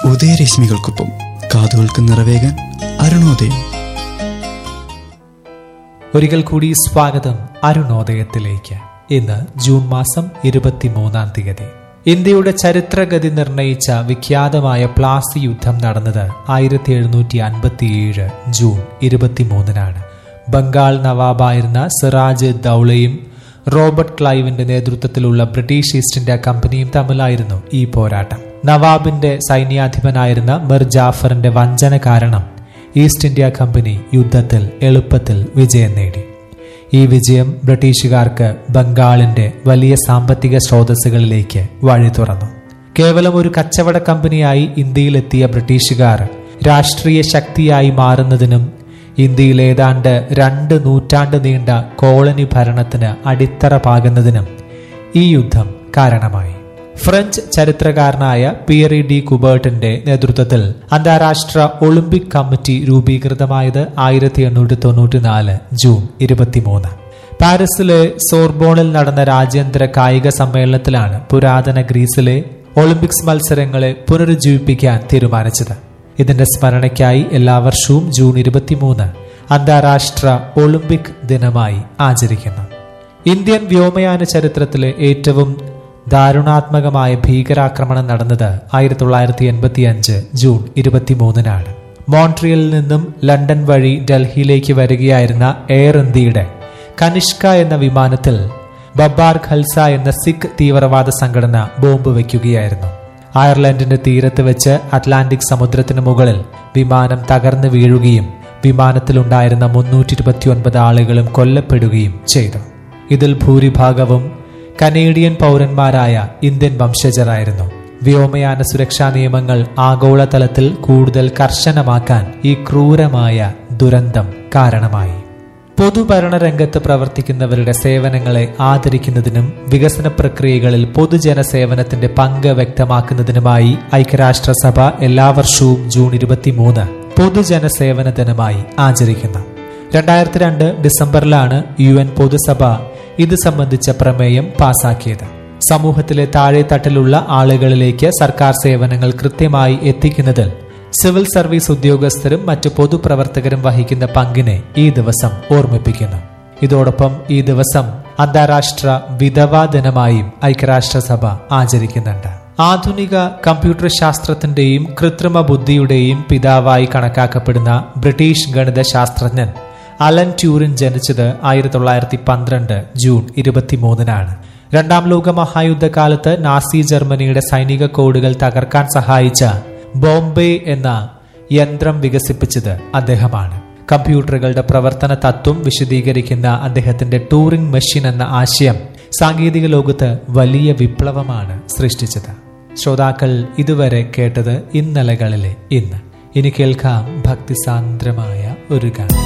ഉദയരശ്മികൾക്കൊപ്പം കാതുകൾക്ക് നിറവേകാൻ അരുണോദയം ഒരിക്കൽ കൂടി സ്വാഗതം അരുണോദയത്തിലേക്ക് ഇന്ന് ജൂൺ മാസം ഇരുപത്തിമൂന്നാം തീയതി ഇന്ത്യയുടെ ചരിത്രഗതി നിർണയിച്ച വിഖ്യാതമായ പ്ലാസി യുദ്ധം നടന്നത് ആയിരത്തി എഴുന്നൂറ്റി അൻപത്തിയേഴ് ജൂൺ ഇരുപത്തിമൂന്നിനാണ് ബംഗാൾ നവാബായിരുന്ന സിറാജ് ദൌളയും റോബർട്ട് ക്ലൈവിന്റെ നേതൃത്വത്തിലുള്ള ബ്രിട്ടീഷ് ഈസ്റ്റ് ഇന്ത്യ കമ്പനിയും തമ്മിലായിരുന്നു ഈ പോരാട്ടം നവാബിന്റെ സൈന്യാധിപനായിരുന്ന മിർ ജാഫറിന്റെ വഞ്ചന കാരണം ഈസ്റ്റ് ഇന്ത്യ കമ്പനി യുദ്ധത്തിൽ എളുപ്പത്തിൽ വിജയം നേടി ഈ വിജയം ബ്രിട്ടീഷുകാർക്ക് ബംഗാളിന്റെ വലിയ സാമ്പത്തിക സ്രോതസ്സുകളിലേക്ക് വഴി തുറന്നു കേവലം ഒരു കച്ചവട കമ്പനിയായി ഇന്ത്യയിലെത്തിയ ബ്രിട്ടീഷുകാർ രാഷ്ട്രീയ ശക്തിയായി മാറുന്നതിനും ഇന്ത്യയിൽ ഏതാണ്ട് രണ്ട് നൂറ്റാണ്ട് നീണ്ട കോളനി ഭരണത്തിന് അടിത്തറ പാകുന്നതിനും ഈ യുദ്ധം കാരണമായി ഫ്രഞ്ച് ചരിത്രകാരനായ പിയറി ഡി കുബേർട്ടിന്റെ നേതൃത്വത്തിൽ അന്താരാഷ്ട്ര ഒളിമ്പിക് കമ്മിറ്റി രൂപീകൃതമായത് ആയിരത്തി എണ്ണൂറ്റി തൊണ്ണൂറ്റിനാല് ജൂൺ ഇരുപത്തിമൂന്ന് പാരീസിലെ സോർബോണിൽ നടന്ന രാജ്യാന്തര കായിക സമ്മേളനത്തിലാണ് പുരാതന ഗ്രീസിലെ ഒളിമ്പിക്സ് മത്സരങ്ങളെ പുനരുജ്ജീവിപ്പിക്കാൻ തീരുമാനിച്ചത് ഇതിന്റെ സ്മരണയ്ക്കായി എല്ലാ വർഷവും ജൂൺ ഇരുപത്തിമൂന്ന് അന്താരാഷ്ട്ര ഒളിമ്പിക് ദിനമായി ആചരിക്കുന്നു ഇന്ത്യൻ വ്യോമയാന ചരിത്രത്തിലെ ഏറ്റവും ദാരുണാത്മകമായ ഭീകരാക്രമണം നടന്നത് ആയിരത്തി തൊള്ളായിരത്തി എൺപത്തി അഞ്ച് ജൂൺ ഇരുപത്തിമൂന്നിനാണ് മോൺട്രിയലിൽ നിന്നും ലണ്ടൻ വഴി ഡൽഹിയിലേക്ക് വരികയായിരുന്ന എയർ ഇന്ത്യയുടെ കനിഷ്ക എന്ന വിമാനത്തിൽ ബബ്ബാർ ഖൽസ എന്ന സിഖ് തീവ്രവാദ സംഘടന ബോംബ് വയ്ക്കുകയായിരുന്നു അയർലൻഡിന്റെ തീരത്ത് വെച്ച് അറ്റ്ലാന്റിക് സമുദ്രത്തിന് മുകളിൽ വിമാനം തകർന്നു വീഴുകയും വിമാനത്തിലുണ്ടായിരുന്ന മുന്നൂറ്റി ഇരുപത്തിയൊൻപത് ആളുകളും കൊല്ലപ്പെടുകയും ചെയ്തു ഇതിൽ ഭൂരിഭാഗവും കനേഡിയൻ പൗരന്മാരായ ഇന്ത്യൻ വംശജരായിരുന്നു വ്യോമയാന സുരക്ഷാ നിയമങ്ങൾ ആഗോളതലത്തിൽ കൂടുതൽ കർശനമാക്കാൻ ഈ ക്രൂരമായ ദുരന്തം കാരണമായി പൊതുഭരണ രംഗത്ത് പ്രവർത്തിക്കുന്നവരുടെ സേവനങ്ങളെ ആദരിക്കുന്നതിനും വികസന പ്രക്രിയകളിൽ പൊതുജന സേവനത്തിന്റെ പങ്ക് വ്യക്തമാക്കുന്നതിനുമായി ഐക്യരാഷ്ട്രസഭ എല്ലാ വർഷവും ജൂൺ ഇരുപത്തിമൂന്ന് പൊതുജന സേവന ദിനമായി ആചരിക്കുന്നു രണ്ടായിരത്തി രണ്ട് ഡിസംബറിലാണ് യു എൻ പൊതുസഭ ഇത് സംബന്ധിച്ച പ്രമേയം പാസാക്കിയത് സമൂഹത്തിലെ താഴെത്തട്ടിലുള്ള ആളുകളിലേക്ക് സർക്കാർ സേവനങ്ങൾ കൃത്യമായി എത്തിക്കുന്നതിൽ സിവിൽ സർവീസ് ഉദ്യോഗസ്ഥരും മറ്റു പൊതുപ്രവർത്തകരും വഹിക്കുന്ന പങ്കിനെ ഈ ദിവസം ഓർമ്മിപ്പിക്കുന്നു ഇതോടൊപ്പം ഈ ദിവസം അന്താരാഷ്ട്ര വിധവാ ദിനമായും ഐക്യരാഷ്ട്രസഭ ആചരിക്കുന്നുണ്ട് ആധുനിക കമ്പ്യൂട്ടർ ശാസ്ത്രത്തിന്റെയും കൃത്രിമ ബുദ്ധിയുടെയും പിതാവായി കണക്കാക്കപ്പെടുന്ന ബ്രിട്ടീഷ് ഗണിത ശാസ്ത്രജ്ഞൻ അലൻ ട്യൂറിൻ ജനിച്ചത് ആയിരത്തി തൊള്ളായിരത്തി പന്ത്രണ്ട് ജൂൺ ഇരുപത്തിമൂന്നിനാണ് രണ്ടാം ലോക മഹായുദ്ധകാലത്ത് നാസി ജർമ്മനിയുടെ സൈനിക കോഡുകൾ തകർക്കാൻ സഹായിച്ച ബോംബെ എന്ന യന്ത്രം വികസിപ്പിച്ചത് അദ്ദേഹമാണ് കമ്പ്യൂട്ടറുകളുടെ പ്രവർത്തന തത്വം വിശദീകരിക്കുന്ന അദ്ദേഹത്തിന്റെ ടൂറിംഗ് മെഷീൻ എന്ന ആശയം സാങ്കേതിക ലോകത്ത് വലിയ വിപ്ലവമാണ് സൃഷ്ടിച്ചത് ശ്രോതാക്കൾ ഇതുവരെ കേട്ടത് ഇന്നലകളിലെ ഇന്ന് ഇനി കേൾക്കാം ഭക്തിസാന്ദ്രമായ ഒരു ഗാനം